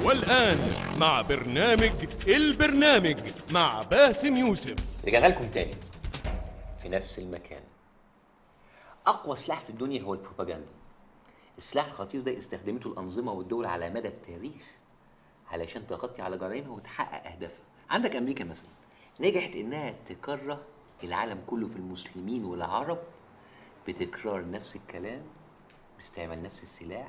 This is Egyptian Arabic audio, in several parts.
والآن مع برنامج البرنامج مع باسم يوسف رجعنا لكم تاني في نفس المكان اقوى سلاح في الدنيا هو البروباجندا السلاح الخطير ده استخدمته الانظمه والدول على مدى التاريخ علشان تغطي على جرائمها وتحقق اهدافها عندك امريكا مثلا نجحت انها تكره العالم كله في المسلمين والعرب بتكرار نفس الكلام باستعمال نفس السلاح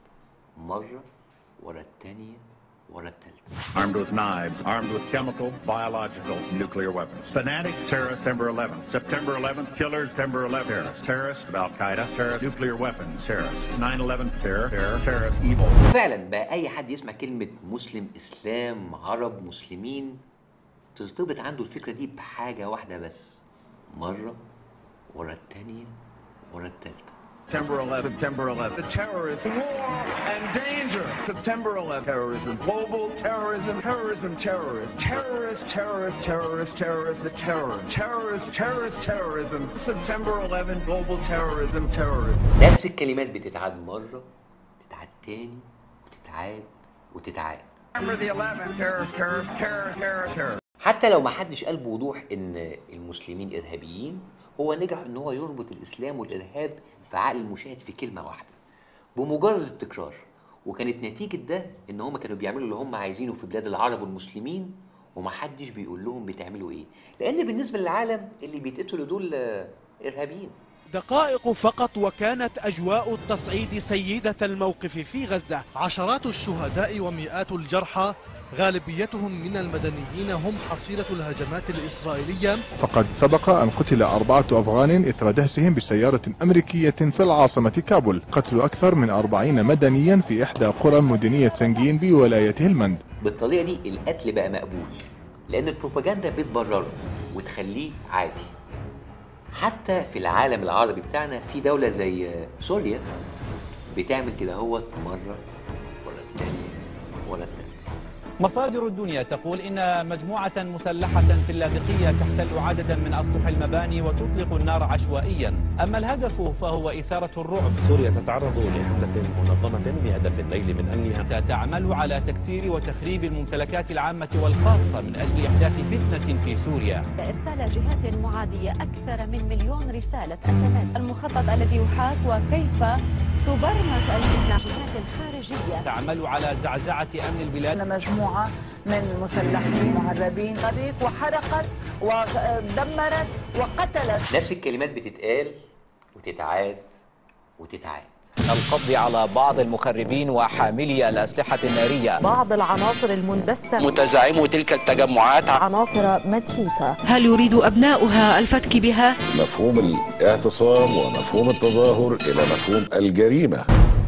مره ورا التانيه ورا التالته armed with knives, armed with chemical, biological, nuclear weapons. Fanatics, terrorists, September 11th. September 11th, killers, September 11th, terrorists. Terrorists, Al Qaeda, terrorists, nuclear weapons, terrorists. 9-11, terror, terror, terrorist, evil. فعلا بقى اي حد يسمع كلمه مسلم اسلام عرب مسلمين ترتبط عنده الفكره دي بحاجه واحده بس مره ورا التانيه ورا التالته September 11th, September 11th. The terrorists, war and danger. September 11th, terrorism, global terrorism, terrorism, terrorist, terrorist, terrorist, terrorist, terrorist, the terror, terrorist, terrorist, terrorism. September 11th, global terrorism, terrorism. نفس الكلمات بتتعاد مره تتعاد تاني وتتعاد وتتعاد September the 11th, terror, terror, terror, terror, terror. حتى لو ما حدش قال بوضوح ان المسلمين ارهابيين هو نجح ان هو يربط الاسلام والارهاب في عقل المشاهد في كلمه واحده بمجرد التكرار وكانت نتيجه ده ان هم كانوا بيعملوا اللي هم عايزينه في بلاد العرب والمسلمين ومحدش بيقول لهم بتعملوا ايه لان بالنسبه للعالم اللي بيتقتلوا دول آه، ارهابيين دقائق فقط وكانت أجواء التصعيد سيدة الموقف في غزة عشرات الشهداء ومئات الجرحى غالبيتهم من المدنيين هم حصيلة الهجمات الإسرائيلية فقد سبق أن قتل أربعة أفغان إثر دهسهم بسيارة أمريكية في العاصمة كابول قتل أكثر من أربعين مدنيا في إحدى قرى مدنية سنجين بولاية هلمند بالطريقه دي القتل بقى مقبول لان البروباجندا بتبرره وتخليه عادي حتى في العالم العربي بتاعنا في دوله زي سوريا بتعمل كده هو مره ورا الثانيه ورا الثالثه مصادر الدنيا تقول إن مجموعة مسلحة في اللاذقية تحتل عددا من أسطح المباني وتطلق النار عشوائيا أما الهدف فهو إثارة الرعب سوريا تتعرض لحملة منظمة بهدف النيل من أمنها تعمل على تكسير وتخريب الممتلكات العامة والخاصة من أجل إحداث فتنة في سوريا إرسال جهات معادية أكثر من مليون رسالة أسماس المخطط الذي يحاك وكيف تبرمج الجهات الخارجية تعمل على زعزعة أمن البلاد مجموعة من مسلحين مهربين طريق وحرقت ودمرت وقتلت نفس الكلمات بتتقال وتتعاد وتتعاد القبض على بعض المخربين وحاملي الأسلحة النارية بعض العناصر المندسة متزعمو تلك التجمعات عناصر مدسوسة هل يريد أبناؤها الفتك بها؟ مفهوم الاعتصام ومفهوم التظاهر إلى مفهوم الجريمة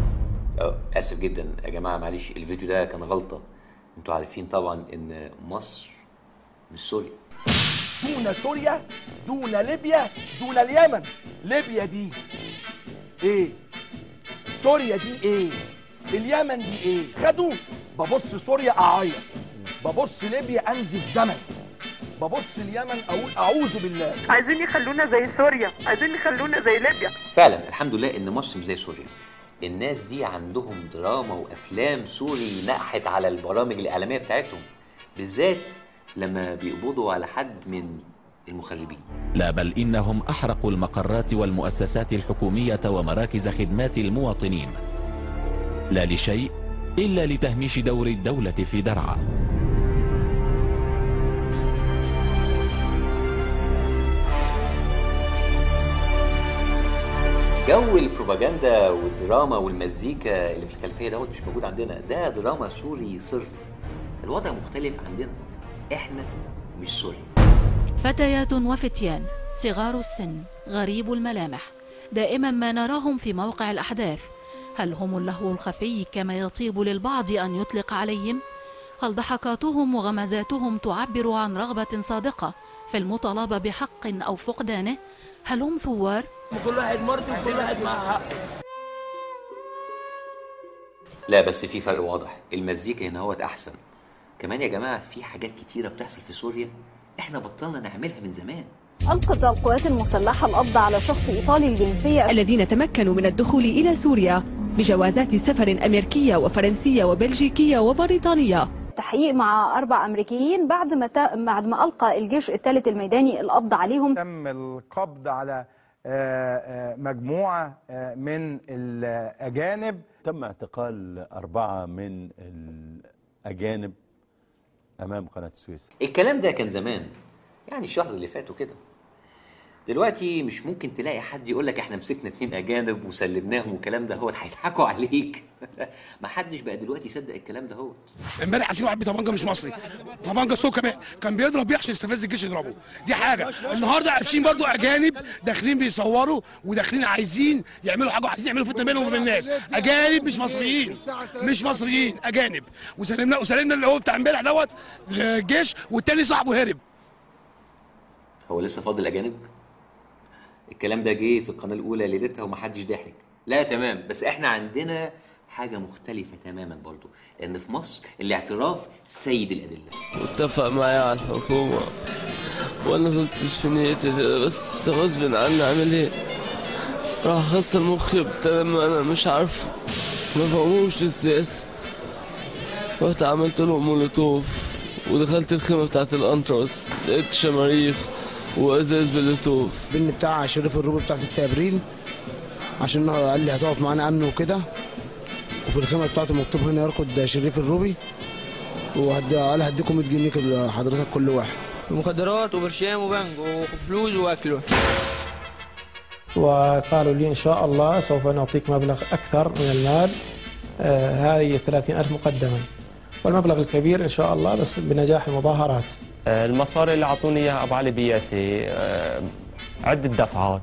اه اسف جدا يا جماعه معلش الفيديو ده كان غلطه انتوا عارفين طبعا ان مصر مش سوريا دون سوريا دون ليبيا دون اليمن ليبيا دي ايه سوريا دي ايه اليمن دي ايه خدوه ببص سوريا اعيط ببص ليبيا انزف دما ببص اليمن اقول اعوذ بالله عايزين يخلونا زي سوريا عايزين يخلونا زي ليبيا فعلا الحمد لله ان مصر مش زي سوريا الناس دي عندهم دراما وافلام سوري نقحت على البرامج الاعلاميه بتاعتهم بالذات لما بيقبضوا على حد من المخربين لا بل إنهم أحرقوا المقرات والمؤسسات الحكومية ومراكز خدمات المواطنين لا لشيء إلا لتهميش دور الدولة في درعا جو البروباجندا والدراما والمزيكا اللي في الخلفيه دوت مش موجود عندنا ده دراما سوري صرف الوضع مختلف عندنا احنا مش سوريا فتيات وفتيان صغار السن غريب الملامح دائما ما نراهم في موقع الأحداث هل هم اللهو الخفي كما يطيب للبعض أن يطلق عليهم؟ هل ضحكاتهم وغمزاتهم تعبر عن رغبة صادقة في المطالبة بحق أو فقدانه؟ هل هم ثوار؟ كل واحد مرضي وكل واحد معاه حق لا بس في فرق واضح المزيكا هنا هوت احسن كمان يا جماعه في حاجات كتيره بتحصل في سوريا احنا بطلنا نعملها من زمان أنقذ القوات المسلحة القبض على شخص إيطالي الجنسية الذين تمكنوا من الدخول إلى سوريا بجوازات سفر أمريكية وفرنسية وبلجيكية وبريطانية تحقيق مع أربع أمريكيين بعد ما تا... بعد ما ألقى الجيش الثالث الميداني القبض عليهم تم القبض على آه، آه، مجموعة آه، من الأجانب تم اعتقال أربعة من الأجانب أمام قناة السويس الكلام ده كان زمان يعني الشهر اللي فات وكده دلوقتي مش ممكن تلاقي حد يقول لك احنا مسكنا اتنين اجانب وسلمناهم والكلام ده هو هيضحكوا عليك ما حدش بقى دلوقتي يصدق الكلام ده هو امبارح في واحد بطبنجه مش مصري طبنجه سو كمان كان بيضرب بيه عشان يستفز الجيش يضربه دي حاجه النهارده عايشين برضو اجانب داخلين بيصوروا وداخلين عايزين يعملوا حاجه وعايزين يعملوا فتنه بينهم وبين الناس اجانب مش مصريين مش مصريين اجانب وسلمنا وسلمنا اللي هو بتاع امبارح دوت للجيش والتاني صاحبه هرب هو لسه فاضل اجانب الكلام ده جه في القناه الاولى ليلتها ومحدش ضحك لا تمام بس احنا عندنا حاجه مختلفه تماما برضو لان في مصر الاعتراف سيد الادله واتفق معايا على الحكومة وانا كنتش في نيتي كده بس غصب عني عامل ايه راح خسر مخي بكلام انا مش عارفه ما فهموش السياسة رحت عملت لهم مولوتوف ودخلت الخيمة بتاعت الأنترس لقيت شماريخ وازاز باللوتوف البن بتاع شريف الروبي بتاع 6 ابريل عشان قال لي هتقف معانا امن وكده وفي الخيمه بتاعته مكتوب هنا يركض شريف الروبي وقال هديكم 100 جنيه كده حضرتك كل واحد مخدرات وبرشام وبنج وفلوس واكله وقالوا لي إن شاء الله سوف نعطيك مبلغ أكثر من المال آه هذه 30 ألف مقدما والمبلغ الكبير إن شاء الله بس بنجاح المظاهرات المصاري اللي اعطوني اياها ابو علي بياسي آه، عده دفعات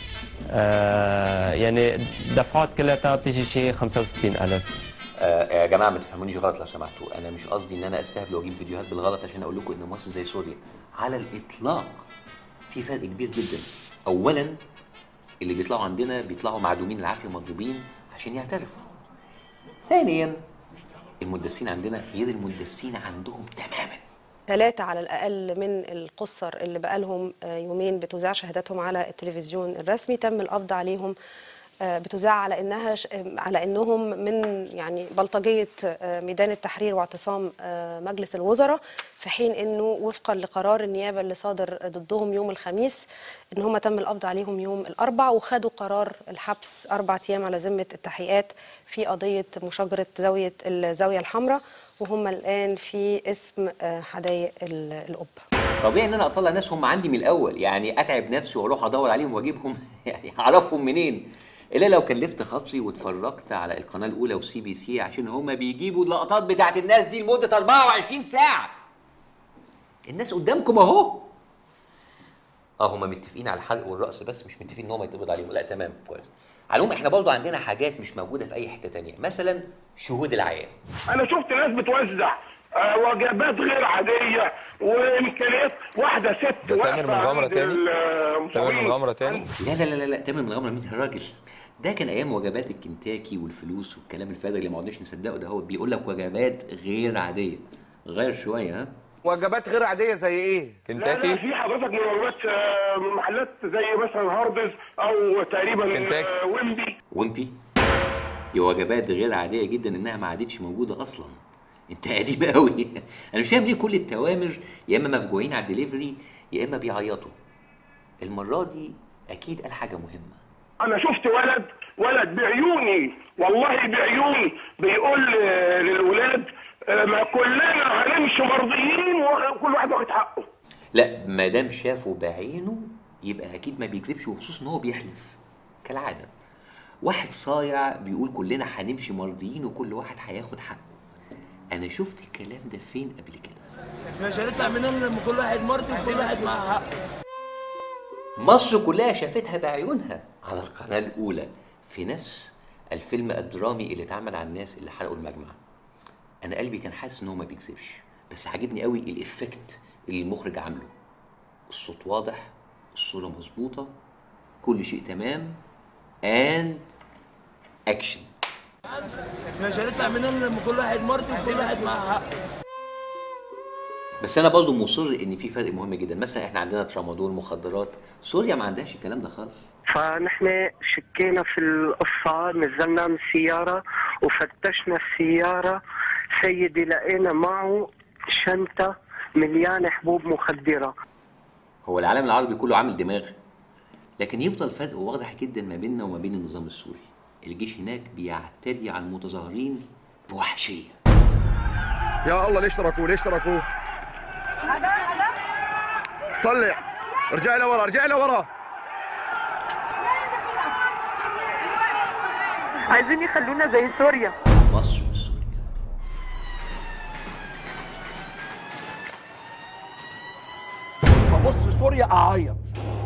آه، يعني دفعات كلها بتيجي شيء 65000 آه يا جماعه ما تفهمونيش غلط لو سمحتوا انا مش قصدي ان انا استهبل واجيب فيديوهات بالغلط عشان اقول لكم ان مصر زي سوريا على الاطلاق في فرق كبير جدا اولا اللي بيطلعوا عندنا بيطلعوا معدومين العافيه مضروبين عشان يعترفوا ثانيا المدسين عندنا غير المدسين عندهم تماما ثلاثة على الأقل من القصر اللي بقالهم آه، يومين بتذاع شهاداتهم على التلفزيون الرسمي تم القبض عليهم آه، بتذاع على انها ش- آه، على انهم من يعني بلطجيه آه، ميدان التحرير واعتصام آه، مجلس الوزراء في حين انه وفقا لقرار النيابه اللي صادر ضدهم يوم الخميس ان هم تم القبض عليهم يوم الاربع وخدوا قرار الحبس اربع ايام على ذمه التحقيقات في قضيه مشاجره زاويه الزاويه الحمراء وهم الان في اسم آه، حدائق ال- القبه طبيعي ان انا اطلع ناس هم عندي من الاول يعني اتعب نفسي واروح ادور عليهم واجيبهم يعني اعرفهم منين الا لو كلفت خاطري واتفرجت على القناه الاولى وسي بي سي عشان هم بيجيبوا اللقطات بتاعت الناس دي لمده 24 ساعه الناس قدامكم اهو اه هم متفقين على الحلق والرقص بس مش متفقين ان هم يتقبض عليهم لا تمام كويس على العموم احنا برضو عندنا حاجات مش موجوده في اي حته تانية مثلا شهود العيان انا شفت ناس بتوزع آه، وجبات غير عاديه وامكانيات واحده ست ده تامر واقفة مغامرة عند تاني؟ المصابين. تاني لا لا لا لا لا تامر من الغمره مين الراجل ده كان ايام وجبات الكنتاكي والفلوس والكلام الفارغ اللي ما عدناش نصدقه ده هو بيقول لك وجبات غير عاديه غير شويه ها وجبات غير عاديه زي ايه؟ لا لا في حضرتك مجموعات آه، محلات زي مثلا هاردز او تقريبا آه، ويمبي ويمبي دي وجبات غير عاديه جدا انها ما عادتش موجوده اصلا انت قديم قوي انا مش فاهم ليه كل التوامر يا اما مفجوعين على الدليفري يا اما بيعيطوا المره دي اكيد قال حاجه مهمه انا شفت ولد ولد بعيوني والله بعيوني بيقول آه، للولاد آه، ما كلنا هنمشي مرضيين وكل واحد واخد حقه لا ما دام شافه بعينه يبقى اكيد ما بيكذبش وخصوصا ان هو بيحلف كالعاده واحد صايع بيقول كلنا هنمشي مرضيين وكل واحد هياخد حقه انا شفت الكلام ده فين قبل كده مش هنطلع من هنا لما كل واحد مرضي وكل واحد معاه حق مصر كلها شافتها بعيونها على القناة الأولى في نفس الفيلم الدرامي اللي اتعمل على الناس اللي حرقوا المجمع أنا قلبي كان حاسس إن هو ما بيكذبش بس عاجبني قوي الإفكت اللي المخرج عامله الصوت واضح الصورة مظبوطة كل شيء تمام and أكشن مش هنطلع من هنا لما كل واحد مرضي وكل واحد معاه حق بس انا برضو مصر ان في فرق مهم جدا مثلا احنا عندنا ترامادول مخدرات سوريا ما عندهاش الكلام ده خالص فنحن شكينا في القصة نزلنا من السيارة وفتشنا السيارة سيدي لقينا معه شنطة مليانة حبوب مخدرة هو العالم العربي كله عامل دماغ لكن يفضل فرق واضح جدا ما بيننا وما بين النظام السوري الجيش هناك بيعتدي على المتظاهرين بوحشيه يا الله ليش تركوه ليش تركوه طلع ارجع لورا ارجع لورا عايزين يخلونا زي سوريا مصر ببص سوريا اعيط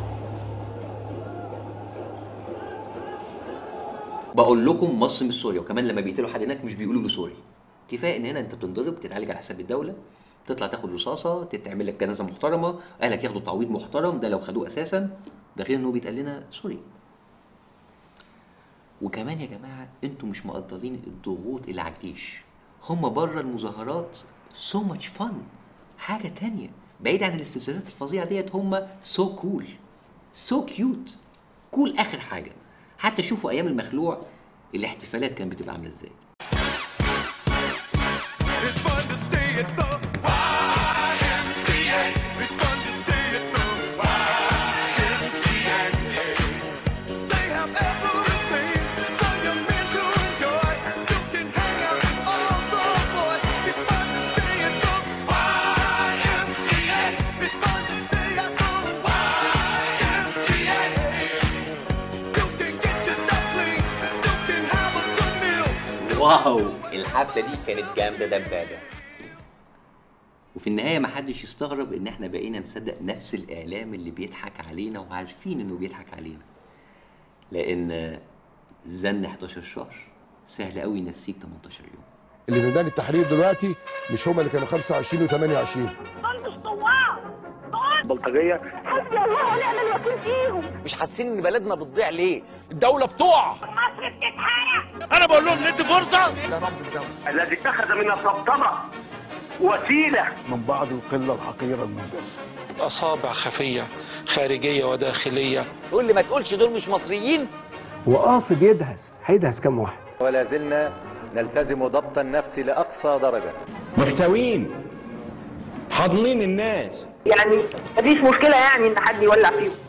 بقول لكم مصر مش سوريا وكمان لما بيقتلوا حد هناك مش بيقولوا له سوري كفايه ان هنا انت بتنضرب تتعالج على حساب الدوله تطلع تاخد رصاصه تتعمل لك جنازه محترمه اهلك ياخدوا تعويض محترم ده لو خدوه اساسا ده غير انه بيتقال لنا سوري وكمان يا جماعه انتوا مش مقدرين الضغوط اللي على الجيش هم بره المظاهرات سو ماتش فن حاجه تانية بعيد عن الاستفزازات الفظيعه ديت هم سو كول سو كيوت كول اخر حاجه حتى شوفوا ايام المخلوع الاحتفالات كانت بتبقى عامله ازاي واو الحفله دي كانت جامده دبابه وفي النهايه محدش يستغرب ان احنا بقينا نصدق نفس الاعلام اللي بيضحك علينا وعارفين انه بيضحك علينا لان زن 11 شهر سهل قوي ينسيك 18 يوم اللي في ميدان التحرير دلوقتي مش هم اللي كانوا 25 و28 بلطجية حسبي الله ونعم الوكيل فيهم مش حاسين ان بلدنا بتضيع ليه الدولة بتقع مصر بتتحرق انا بقول لهم ندي فرصة الذي اتخذ من الطبطبة وسيلة من بعض القله الحقيره المندسه أصابع خفية خارجية وداخلية تقول لي ما تقولش دول مش مصريين وقاصد يدهس هيدهس كام واحد ولا زلنا نلتزم ضبط النفس لأقصى درجة محتوين حاضنين الناس يعني مفيش مشكلة يعني ان حد يولع فيهم